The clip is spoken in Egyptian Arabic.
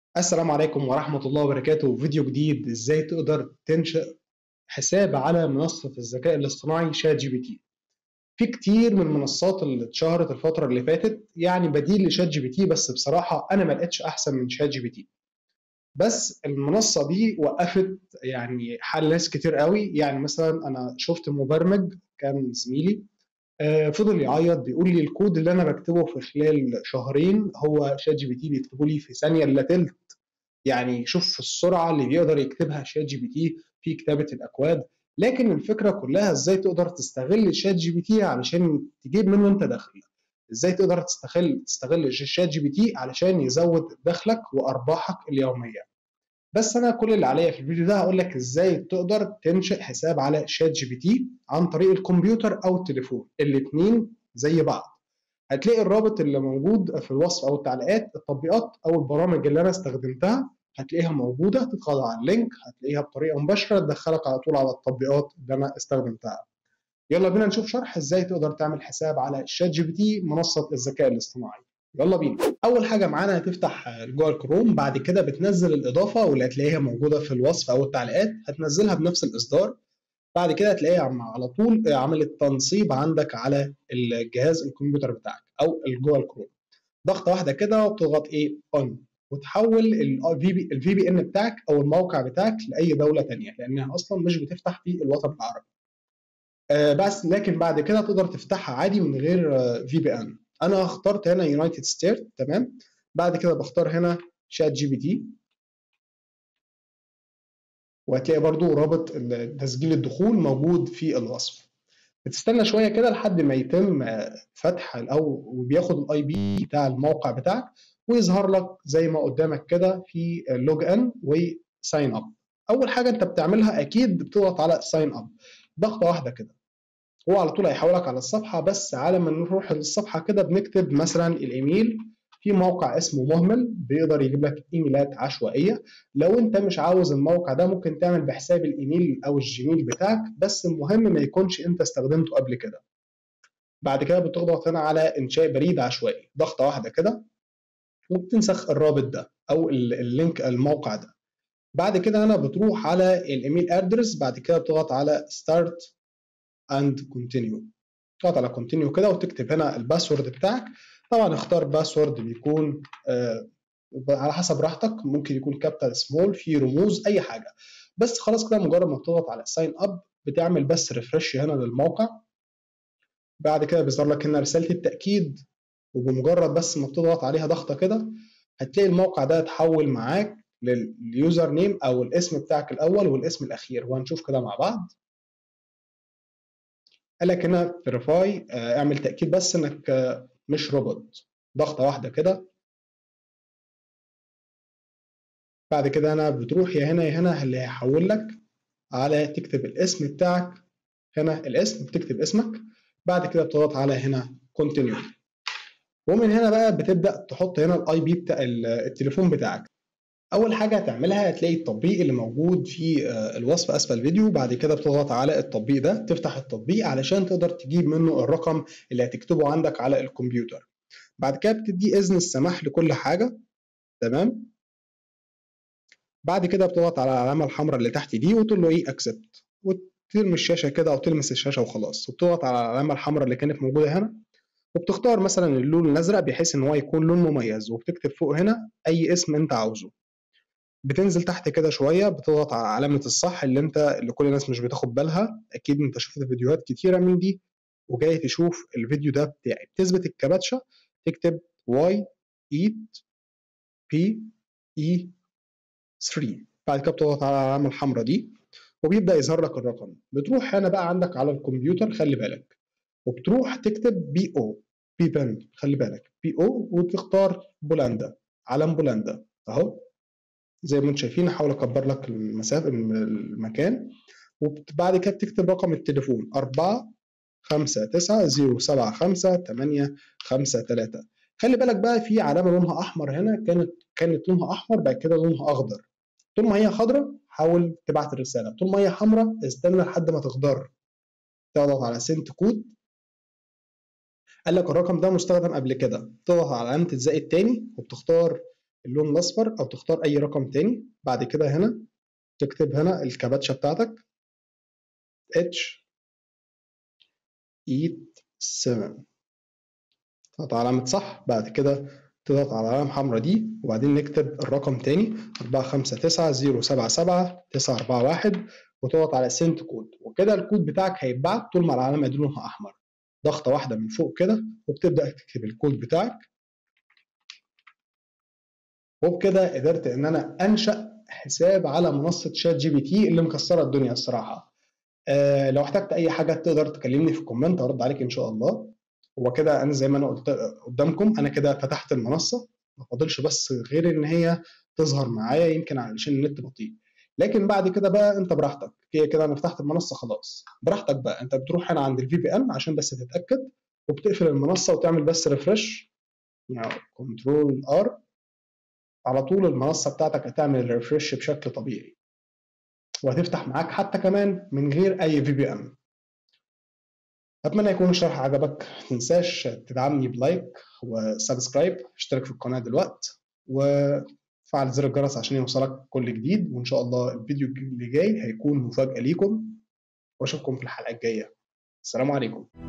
السلام عليكم ورحمة الله وبركاته فيديو جديد ازاي تقدر تنشئ حساب على منصة الذكاء الاصطناعي شات جي بي تي في كتير من المنصات اللي اتشهرت الفترة اللي فاتت يعني بديل لشات جي بي تي بس بصراحة أنا ما لقيتش أحسن من شات جي بي تي بس المنصة دي وقفت يعني حال ناس كتير قوي يعني مثلا أنا شفت مبرمج كان زميلي آه، فضل يعيط بيقول لي الكود اللي انا بكتبه في خلال شهرين هو شات جي بي تي بيكتبه لي في ثانيه الا تلت يعني شوف السرعه اللي بيقدر يكتبها شات جي بي تي في كتابه الاكواد لكن الفكره كلها ازاي تقدر تستغل شات جي بي تي علشان تجيب منه انت دخل ازاي تقدر تستغل تستغل شات جي بي تي علشان يزود دخلك وارباحك اليوميه بس انا كل اللي عليا في الفيديو ده هقول لك ازاي تقدر تنشئ حساب على شات جي بي تي عن طريق الكمبيوتر او التليفون الاثنين زي بعض هتلاقي الرابط اللي موجود في الوصف او التعليقات التطبيقات او البرامج اللي انا استخدمتها هتلاقيها موجوده تدخل على اللينك هتلاقيها بطريقه مباشره تدخلك على طول على التطبيقات اللي انا استخدمتها يلا بينا نشوف شرح ازاي تقدر تعمل حساب على شات جي بي تي منصه الذكاء الاصطناعي يلا بينا اول حاجه معانا هتفتح جوجل كروم بعد كده بتنزل الاضافه واللي هتلاقيها موجوده في الوصف او التعليقات هتنزلها بنفس الاصدار بعد كده هتلاقيها على طول عملت تنصيب عندك على الجهاز الكمبيوتر بتاعك او الجوجل كروم ضغطه واحده كده وبتضغط ايه اون وتحول الفي بي ان بتاعك او الموقع بتاعك لاي دوله ثانيه لانها اصلا مش بتفتح في الوطن العربي آه بس لكن بعد كده تقدر تفتحها عادي من غير في بي ان انا اخترت هنا يونايتد ستيت تمام بعد كده بختار هنا شات جي بي تي وهتلاقي برضو رابط تسجيل الدخول موجود في الوصف بتستنى شويه كده لحد ما يتم فتح او وبياخد الاي بي بتاع الموقع بتاعك ويظهر لك زي ما قدامك كده في لوج ان وساين اب اول حاجه انت بتعملها اكيد بتضغط على ساين اب ضغطه واحده كده هو على طول هيحولك على الصفحه بس على ما نروح للصفحه كده بنكتب مثلا الايميل في موقع اسمه مهمل بيقدر يجيب لك ايميلات عشوائيه لو انت مش عاوز الموقع ده ممكن تعمل بحساب الايميل او الجيميل بتاعك بس المهم ما يكونش انت استخدمته قبل كده بعد كده بتضغط هنا على انشاء بريد عشوائي ضغطه واحده كده وبتنسخ الرابط ده او اللينك الموقع ده بعد كده هنا بتروح على الايميل ادرس بعد كده بتضغط على ستارت اند كونتينيو تضغط على كونتينيو كده وتكتب هنا الباسورد بتاعك طبعا اختار باسورد بيكون آه على حسب راحتك ممكن يكون كابيتال سمول في رموز اي حاجه بس خلاص كده مجرد ما بتضغط على ساين اب بتعمل بس ريفرش هنا للموقع بعد كده بيظهر لك هنا رساله التاكيد وبمجرد بس ما بتضغط عليها ضغطه كده هتلاقي الموقع ده اتحول معاك لليوزر نيم او الاسم بتاعك الاول والاسم الاخير وهنشوف كده مع بعض قال لك هنا فيريفاي اعمل تاكيد بس انك مش روبوت ضغطه واحده كده بعد كده انا بتروح يا هنا يا هنا اللي هيحول لك على تكتب الاسم بتاعك هنا الاسم بتكتب اسمك بعد كده بتضغط على هنا كونتينيو ومن هنا بقى بتبدا تحط هنا الاي بي بتاع التليفون بتاعك اول حاجه هتعملها هتلاقي التطبيق اللي موجود في الوصف اسفل الفيديو بعد كده بتضغط على التطبيق ده تفتح التطبيق علشان تقدر تجيب منه الرقم اللي هتكتبه عندك على الكمبيوتر بعد كده بتدي اذن السماح لكل حاجه تمام بعد كده بتضغط على العلامه الحمراء اللي تحت دي وتقول له ايه اكسبت وترمي الشاشه كده او تلمس الشاشه وخلاص وبتضغط على العلامه الحمراء اللي كانت موجوده هنا وبتختار مثلا اللون الازرق بحيث ان هو يكون لون مميز وبتكتب فوق هنا اي اسم انت عاوزه بتنزل تحت كده شويه بتضغط على علامه الصح اللي انت اللي كل الناس مش بتاخد بالها اكيد انت شفت فيديوهات كتيره من دي وجاي تشوف الفيديو ده بتاعي بتثبت الكباتشه تكتب واي ايت بي اي 3 بعد كده بتضغط على العلامه الحمراء دي وبيبدا يظهر لك الرقم بتروح هنا بقى عندك على الكمبيوتر خلي بالك وبتروح تكتب بي او بي بن خلي بالك بي او وتختار بولندا علم بولندا اهو زي ما انتم شايفين احاول اكبر لك المسافه المكان وبعد كده بتكتب رقم التليفون 4 5 9 0 7 5 8 5 3 خلي بالك بقى في علامه لونها احمر هنا كانت كانت لونها احمر بعد كده لونها اخضر طول ما هي خضراء حاول تبعت الرساله طول ما هي حمراء استنى لحد ما تخضر تضغط على سنت كود قال لك الرقم ده مستخدم قبل كده تضغط على علامه الزائد تاني وبتختار اللون الاصفر او تختار اي رقم تاني بعد كده هنا تكتب هنا الكابتشا بتاعتك اتش ايت 7 تضغط على علامة صح بعد كده تضغط على العلامة الحمراء دي وبعدين نكتب الرقم تاني 459 077 941 وتضغط على سنت كود وكده الكود بتاعك هيتبعت طول ما العلامة دي لونها أحمر ضغطة واحدة من فوق كده وبتبدأ تكتب الكود بتاعك وبكده قدرت إن أنا أنشأ حساب على منصة شات جي بي تي اللي مكسرة الدنيا الصراحة آه لو احتجت أي حاجة تقدر تكلمني في الكومنت هرد عليك إن شاء الله هو كده أنا زي ما أنا قلت قدامكم أنا كده فتحت المنصة ما فاضلش بس غير إن هي تظهر معايا يمكن علشان النت بطيء لكن بعد كده بقى انت براحتك كده كده انا فتحت المنصه خلاص براحتك بقى انت بتروح هنا عند الفي بي ان عشان بس تتاكد وبتقفل المنصه وتعمل بس ريفرش يعني كنترول ار على طول المنصه بتاعتك هتعمل ريفرش بشكل طبيعي وهتفتح معاك حتى كمان من غير اي في بي ان اتمنى يكون الشرح عجبك متنساش تدعمني بلايك وسبسكرايب اشترك في القناه دلوقتي وفعل زر الجرس عشان يوصلك كل جديد وان شاء الله الفيديو اللي جاي هيكون مفاجاه ليكم واشوفكم في الحلقه الجايه السلام عليكم